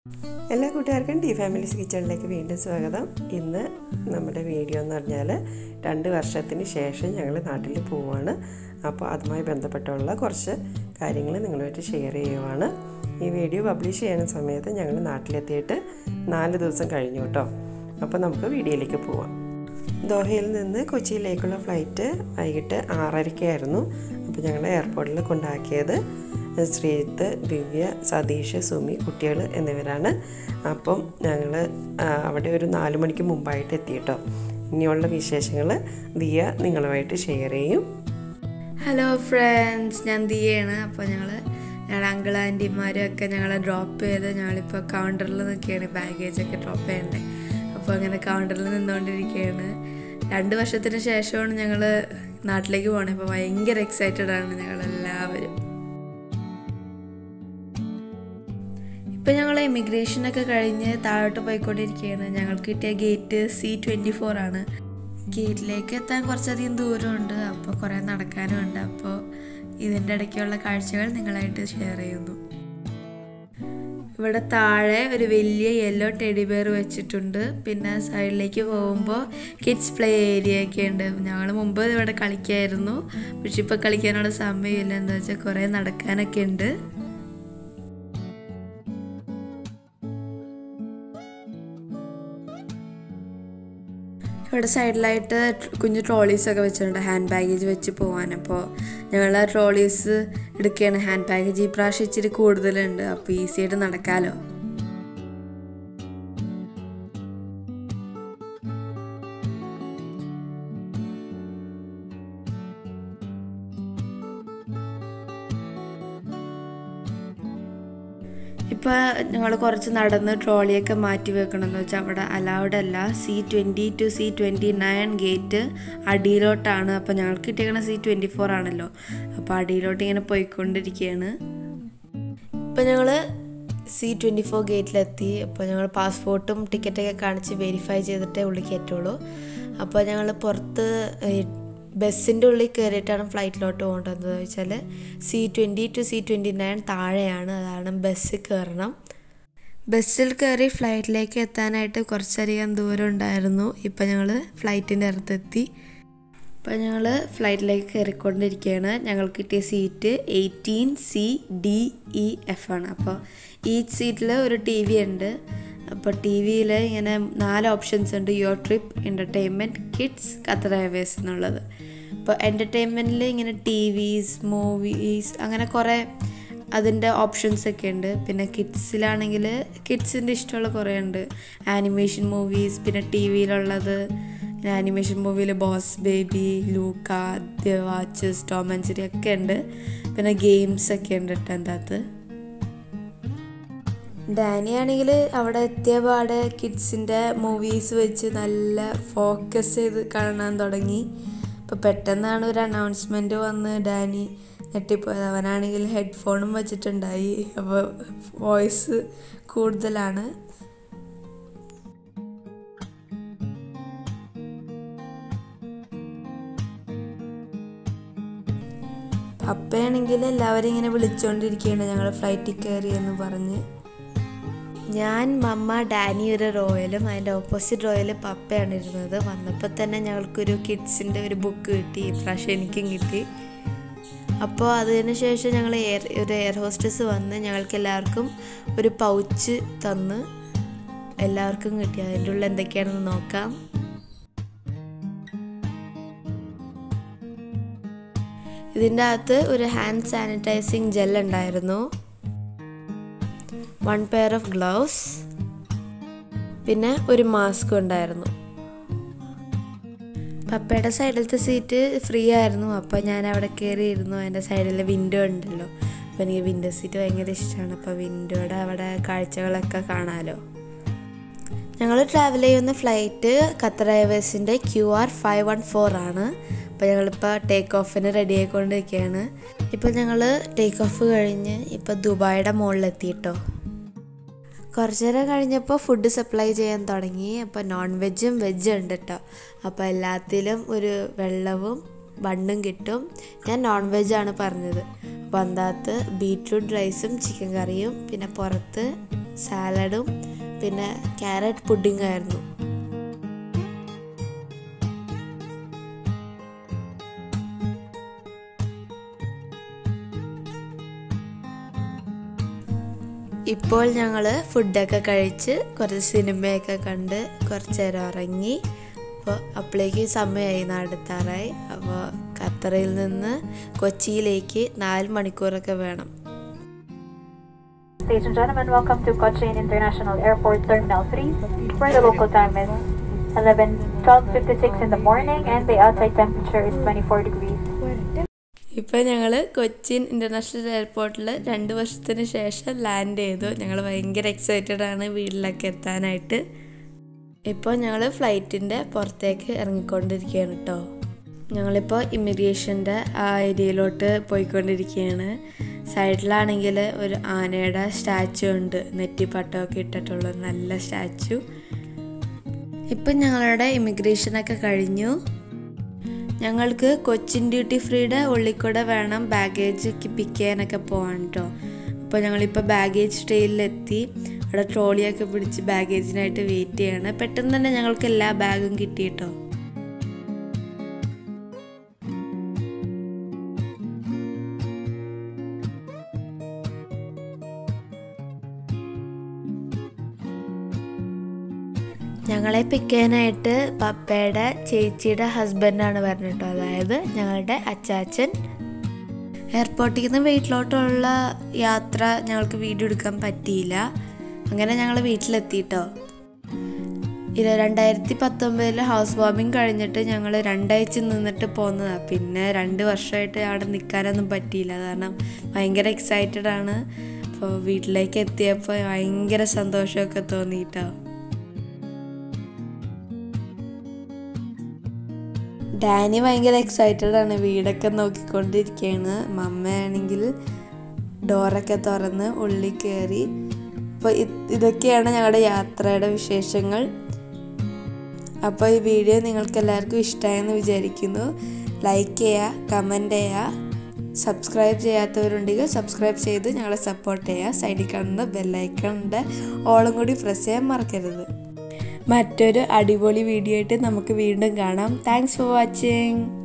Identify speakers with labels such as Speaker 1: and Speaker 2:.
Speaker 1: എല്ലാ കൂട്ടുകാർക്കും T families കിച്ചണിലേക്ക് വീണ്ടും സ്വാഗതം ഇന്ന് നമ്മുടെ വീഡിയോ എന്ന് പറഞ്ഞാൽ രണ്ട് വർഷത്തിന് ശേഷം ഞങ്ങൾ നാട്ടിൽ പോവുകയാണ് അപ്പോൾ അതുമായി ബന്ധപ്പെട്ടുള്ള കുറച്ച് കാര്യങ്ങൾ നിങ്ങളുമായിട്ട് ഷെയർ ചെയ്യുവാണ് ഈ വീഡിയോ പബ്ലിഷ് ചെയ്യുന്ന സമയത്ത് ഞങ്ങൾ നാട്ടിലെത്തിയിട്ട് നാല് ദിവസം കഴിഞ്ഞു കേട്ടോ അപ്പോൾ നമുക്ക് വീഡിയോയിലേക്ക് പോവാം ദോഹയിൽ നിന്ന് കൊച്ചിയിലേക്കുള്ള ഫ്ലൈറ്റ് വൈകിട്ട് ആറരയ്ക്കായിരുന്നു അപ്പോൾ ഞങ്ങൾ എയർപോർട്ടിൽ കൊണ്ടാക്കിയത് ശ്രീജിത്ത് ദിവ്യ സതീഷ് സുമി കുട്ടികൾ എന്നിവരാണ് അപ്പം ഞങ്ങൾ അവിടെ ഒരു നാല് മണിക്ക് മുമ്പായിട്ട് എത്തിയിട്ടോ ഇനിയുള്ള വിശേഷങ്ങൾ ദിയ നിങ്ങളുമായിട്ട് ഷെയർ ചെയ്യും
Speaker 2: ഹലോ ഫ്രണ്ട്സ് ഞാൻ ദിയാണ് അപ്പോൾ ഞങ്ങൾ ഞങ്ങളുടെ അങ്കിൾ ആൻറ്റിമാരും ഒക്കെ ഞങ്ങളെ ഡ്രോപ്പ് ചെയ്ത് ഞങ്ങളിപ്പോൾ കൗണ്ടറിൽ നിൽക്കുകയാണ് ബാഗേജൊക്കെ ഡ്രോപ്പ് ചെയ്യണ്ടേ അപ്പോൾ അങ്ങനെ കൗണ്ടറിൽ നിന്നുകൊണ്ടിരിക്കുകയാണ് രണ്ട് വർഷത്തിന് ശേഷമാണ് ഞങ്ങൾ നാട്ടിലേക്ക് പോകണത് അപ്പോൾ ഭയങ്കര എക്സൈറ്റഡ് ആണ് ഞങ്ങളെല്ലാവരും ഇപ്പം ഞങ്ങൾ ഇമിഗ്രേഷനൊക്കെ കഴിഞ്ഞ് താഴോട്ട് പോയിക്കൊണ്ടിരിക്കുകയാണ് ഞങ്ങൾക്ക് കിട്ടിയ ഗേറ്റ് സി ട്വൻറ്റി ഫോർ ആണ് ഗേറ്റിലേക്ക് എത്താൻ കുറച്ചധികം ദൂരമുണ്ട് അപ്പോൾ കുറേ നടക്കാനും ഉണ്ട് അപ്പോൾ ഇതിൻ്റെ ഇടയ്ക്കുള്ള കാഴ്ചകൾ നിങ്ങളായിട്ട് ഷെയർ ചെയ്യുന്നു ഇവിടെ താഴെ ഒരു വലിയ യെല്ലോ ടെഡി ബെയർ വെച്ചിട്ടുണ്ട് പിന്നെ സൈഡിലേക്ക് പോകുമ്പോൾ കിഡ്സ് പ്ലേ ഏരിയ ഒക്കെ ഉണ്ട് ഞങ്ങൾ മുമ്പ് ഇവിടെ കളിക്കായിരുന്നു പക്ഷെ ഇപ്പോൾ കളിക്കാനുള്ള സമയമില്ല എന്താ വെച്ചാൽ കുറേ നടക്കാനൊക്കെ ഉണ്ട് ഇവിടെ സൈഡിലായിട്ട് കുഞ്ഞു ട്രോളീസൊക്കെ വെച്ചിട്ടുണ്ട് ഹാൻഡ് ബാഗേജ് വെച്ച് പോകാൻ അപ്പോൾ ഞങ്ങൾ ആ ട്രോളീസ് എടുക്കുകയാണ് ഹാൻഡ് ബാഗേജ് ഈ പ്രാവശ്യം ഇച്ചിരി കൂടുതലുണ്ട് അപ്പോൾ ഈസി ആയിട്ട് നടക്കാമല്ലോ ഇപ്പോൾ ഞങ്ങൾ കുറച്ച് നടന്ന് ട്രോളിയൊക്കെ മാറ്റി വെക്കണം എന്ന് വെച്ചാൽ അവിടെ അലൗഡ് അല്ല C twenty two C twenty nine gate അടിയിലോട്ടാണ് അപ്പോൾ ഞങ്ങൾക്ക് കിട്ടിയേക്കണ സി ട്വൻറ്റി ഫോർ ആണല്ലോ അപ്പോൾ അടിയിലോട്ട് ഇങ്ങനെ പോയിക്കൊണ്ടിരിക്കുകയാണ് ഇപ്പം ഞങ്ങൾ സി ട്വൻറ്റി ഫോർ ഗേറ്റിലെത്തി അപ്പോൾ ഞങ്ങൾ പാസ്പോർട്ടും ടിക്കറ്റൊക്കെ കാണിച്ച് വെരിഫൈ ചെയ്തിട്ടേ ഉള്ളിൽ കയറ്റുള്ളൂ അപ്പോൾ ഞങ്ങൾ പുറത്ത് ബസ്സിൻ്റെ ഉള്ളിൽ കയറിയിട്ടാണ് ഫ്ലൈറ്റിലോട്ട് പോകേണ്ടത് വെച്ചാൽ C twenty two C twenty nine താഴെയാണ് അതാണ് ബസ്സിൽ കയറണം ബസ്സിൽ കയറി ഫ്ലൈറ്റിലേക്ക് എത്താനായിട്ട് കുറച്ചധികം ദൂരം ഉണ്ടായിരുന്നു ഇപ്പം ഞങ്ങൾ ഫ്ലൈറ്റിൻ്റെ അടുത്തെത്തി ഇപ്പം ഞങ്ങൾ ഫ്ലൈറ്റിലേക്ക് കയറിക്കൊണ്ടിരിക്കുകയാണ് ഞങ്ങൾക്ക് കിട്ടിയ seat eighteen C D E F ആണ് അപ്പോൾ ഈ സീറ്റിൽ ഒരു ടി വി ഉണ്ട് അപ്പോൾ ടി വിയിൽ ഇങ്ങനെ നാല് ഓപ്ഷൻസ് ഉണ്ട് your trip entertainment kids Qatar Airways എന്നുള്ളത് അപ്പോൾ എൻ്റർടൈൻമെൻറ്റിൽ ഇങ്ങനെ ടി വിസ് മൂവീസ് അങ്ങനെ കുറേ അതിൻ്റെ ഓപ്ഷൻസ് ഒക്കെ ഉണ്ട് പിന്നെ കിഡ്സിലാണെങ്കിൽ കിഡ്സിൻ്റെ ഇഷ്ടമുള്ള കുറേ ഉണ്ട് ആനിമേഷൻ മൂവീസ് പിന്നെ ടി വിയിലുള്ളത് ആനിമേഷൻ മൂവിയിൽ Boss Baby Luca the watches Tom and Jerry ഒക്കെ ഉണ്ട് പിന്നെ ഗെയിംസ് ഒക്കെ ഉണ്ട് കേട്ടോ അതിൻ്റെ അകത്ത് ഡാനി ആണെങ്കിൽ അവിടെ എത്തിയ പാടെ കിഡ്സിൻ്റെ മൂവീസ് വെച്ച് നല്ല ഫോക്കസ് ചെയ്ത് കാണാൻ തുടങ്ങി അപ്പോൾ പെട്ടെന്നാണ് ഒരു അനൗൺസ്മെൻറ്റ് വന്ന് ഡാനി ഞെട്ടിപ്പോയത് അവനാണെങ്കിൽ ഹെഡ്ഫോണും വെച്ചിട്ടുണ്ടായി അപ്പോൾ വോയിസ് കൂടുതലാണ് പപ്പയാണെങ്കിൽ എല്ലാവരും ഇങ്ങനെ വിളിച്ചുകൊണ്ടിരിക്കുകയാണ് ഞങ്ങൾ ഫ്ലൈറ്റിൽ കയറി എന്ന് പറഞ്ഞ് ഞാൻ മമ്മ ഡാനി ഒരു റോയലും അതിൻ്റെ ഓപ്പോസിറ്റ് റോയൽ പപ്പയാണ് ഇരുന്നത് വന്നപ്പോൾ തന്നെ ഞങ്ങൾക്കൊരു കിഡ്സിൻ്റെ ഒരു ബുക്ക് കിട്ടി ഇപ്രാവശ്യം എനിക്കും കിട്ടി അപ്പോൾ അതിന് ശേഷം ഞങ്ങൾ എയർ ഒരു എയർ ഹോസ്റ്റസ് വന്ന് ഞങ്ങൾക്ക് എല്ലാവർക്കും ഒരു പൗച്ച് തന്ന് എല്ലാവർക്കും കിട്ടി അതിൻ്റെ ഉള്ളിൽ എന്തൊക്കെയാണെന്ന് നോക്കാം ഇതിൻ്റെ അകത്ത് ഒരു ഹാൻഡ് സാനിറ്റൈസിങ് ജെൽ ഉണ്ടായിരുന്നു വൺ പെയർ ഓഫ് ഗ്ലൗസ് പിന്നെ ഒരു മാസ്ക് ഉണ്ടായിരുന്നു പപ്പയുടെ സൈഡിലത്തെ സീറ്റ് ഫ്രീ ആയിരുന്നു അപ്പോൾ ഞാൻ അവിടെ കയറിയിരുന്നു അതിൻ്റെ സൈഡിൽ വിൻഡോ ഉണ്ടല്ലോ അപ്പോൾ എനിക്ക് വിൻഡോ സീറ്റ് ഭയങ്കര ഇഷ്ടമാണ് അപ്പോൾ വിൻഡോയുടെ അവിടെ കാഴ്ചകളൊക്കെ കാണാമല്ലോ ഞങ്ങൾ ട്രാവൽ ചെയ്യുന്ന ഫ്ലൈറ്റ് ഖത്തർ എയർവേസിൻ്റെ Q R five one four ആണ് അപ്പോൾ ഞങ്ങളിപ്പോൾ ടേക്ക് ഓഫിന് റെഡി ആയിക്കൊണ്ടിരിക്കുകയാണ് ഇപ്പോൾ ഞങ്ങൾ ടേക്ക് ഓഫ് കഴിഞ്ഞ് ഇപ്പോൾ ദുബായിയുടെ മുകളിലെത്തി കേട്ടോ കുറച്ച് നേരം കഴിഞ്ഞപ്പോൾ ഫുഡ് സപ്ലൈ ചെയ്യാൻ തുടങ്ങി അപ്പോൾ നോൺ വെജും വെജും ഉണ്ട് കേട്ടോ അപ്പോൾ എല്ലാത്തിലും ഒരു വെള്ളവും ബണ്ണും കിട്ടും ഞാൻ നോൺ വെജാണ് പറഞ്ഞത് അപ്പോൾ അതിനകത്ത് ബീട്രൂട്ട് റൈസും ചിക്കൻ കറിയും പിന്നെ പുറത്ത് സാലഡും പിന്നെ ക്യാരറ്റ് പുഡിംഗ് ആയിരുന്നു ഇപ്പോൾ ഞങ്ങൾ ഫുഡൊക്കെ കഴിച്ച് കുറച്ച് സിനിമയൊക്കെ കണ്ട് കുറച്ച് നേരം ഉറങ്ങി അപ്പോൾ അപ്പോഴേക്ക് സമയമായി നടത്താറായി അപ്പോൾ ഖത്തറിൽ നിന്ന് കൊച്ചിയിലേക്ക് നാല് മണിക്കൂറൊക്കെ വേണം
Speaker 3: Ladies and gentlemen, welcome to Cochin International Airport Terminal 3, where the local time is 11, 12.56 in the morning and the outside temperature is 24 degrees.
Speaker 2: ഇപ്പോൾ ഞങ്ങൾ കൊച്ചിൻ ഇൻ്റർനാഷണൽ എയർപോർട്ടിൽ രണ്ട് വർഷത്തിന് ശേഷം ലാൻഡ് ചെയ്തു ഞങ്ങൾ ഭയങ്കര എക്സൈറ്റഡ് ആണ് വീട്ടിലൊക്കെ എത്താനായിട്ട് ഇപ്പോൾ ഞങ്ങൾ ഫ്ലൈറ്റിൻ്റെ പുറത്തേക്ക് ഇറങ്ങിക്കൊണ്ടിരിക്കുകയാണ് കേട്ടോ ഞങ്ങളിപ്പോൾ ഇമിഗ്രേഷൻ്റെ ആ ഏരിയയിലോട്ട് പോയിക്കൊണ്ടിരിക്കുകയാണ് സൈഡിലാണെങ്കിൽ ഒരു ആനയുടെ സ്റ്റാച്ചു ഉണ്ട് നെറ്റിപ്പട്ടമൊക്കെ ഇട്ടിട്ടുള്ള ഒരു നല്ല സ്റ്റാച്ചു ഇപ്പം ഞങ്ങളുടെ ഇമിഗ്രേഷനൊക്കെ കഴിഞ്ഞു ഞങ്ങൾക്ക് കൊച്ചിൻ ഡ്യൂട്ടി ഫ്രീയുടെ ഉള്ളിൽ വേണം ബാഗേജ് ഒക്കെ പിക്ക് ചെയ്യാനൊക്കെ പോകാൻ കേട്ടോ അപ്പോൾ ഞങ്ങളിപ്പോൾ ബാഗേജ് ട്രെയിനിലെത്തി അവിടെ ട്രോളിയൊക്കെ പിടിച്ച് ബാഗേജിനായിട്ട് വെയിറ്റ് ചെയ്യാണ് പെട്ടെന്ന് തന്നെ ഞങ്ങൾക്ക് എല്ലാ ബാഗും കിട്ടി കേട്ടോ ഞങ്ങളെ പിക്ക് ചെയ്യാനായിട്ട് പപ്പയുടെ ചേച്ചിയുടെ ഹസ്ബൻഡാണ് വരുന്നത് കേട്ടോ അതായത് ഞങ്ങളുടെ അച്ചാച്ചൻ എയർപോർട്ടിൽ നിന്ന് വീട്ടിലോട്ടുള്ള യാത്ര ഞങ്ങൾക്ക് വീഡിയോ എടുക്കാൻ പറ്റിയില്ല അങ്ങനെ ഞങ്ങൾ വീട്ടിലെത്തിയിട്ടോ ഇത് രണ്ടായിരത്തി പത്തൊമ്പതിൽ ഹൗസ് വാമിങ് കഴിഞ്ഞിട്ട് ഞങ്ങൾ രണ്ടാഴ്ച നിന്നിട്ട് പോന്നതാണ് പിന്നെ രണ്ട് വർഷമായിട്ട് അവിടെ നിൽക്കാനൊന്നും പറ്റിയില്ല കാരണം ഭയങ്കര എക്സൈറ്റഡ് ആണ് അപ്പോൾ വീട്ടിലേക്ക് എത്തിയപ്പോൾ ഭയങ്കര സന്തോഷമൊക്കെ തോന്നിയിട്ടോ ഡാനി ഭയങ്കര എക്സൈറ്റഡ് ആണ് വീടൊക്കെ നോക്കിക്കൊണ്ടിരിക്കുകയാണ് മമ്മയാണെങ്കിൽ ഡോറൊക്കെ തുറന്ന് ഉള്ളിൽ കയറി അപ്പോൾ ഇതൊക്കെയാണ് ഞങ്ങളുടെ യാത്രയുടെ വിശേഷങ്ങൾ അപ്പോൾ ഈ വീഡിയോ നിങ്ങൾക്ക് എല്ലാവർക്കും ഇഷ്ടമായെന്ന് വിചാരിക്കുന്നു ലൈക്ക് ചെയ്യുക കമൻറ്റ് ചെയ്യുക സബ്സ്ക്രൈബ് ചെയ്യാത്തവരുണ്ടെങ്കിൽ സബ്സ്ക്രൈബ് ചെയ്ത് ഞങ്ങളെ സപ്പോർട്ട് ചെയ്യുക സൈഡിൽ കാണുന്ന ബെല്ലൈക്കണിൻ്റെ ഓളും കൂടി പ്രസ് ചെയ്യാൻ മറക്കരുത് മറ്റൊരു അടിപൊളി വീഡിയോ ആയിട്ട് നമുക്ക് വീണ്ടും കാണാം താങ്ക്സ് ഫോർ വാച്ചിങ്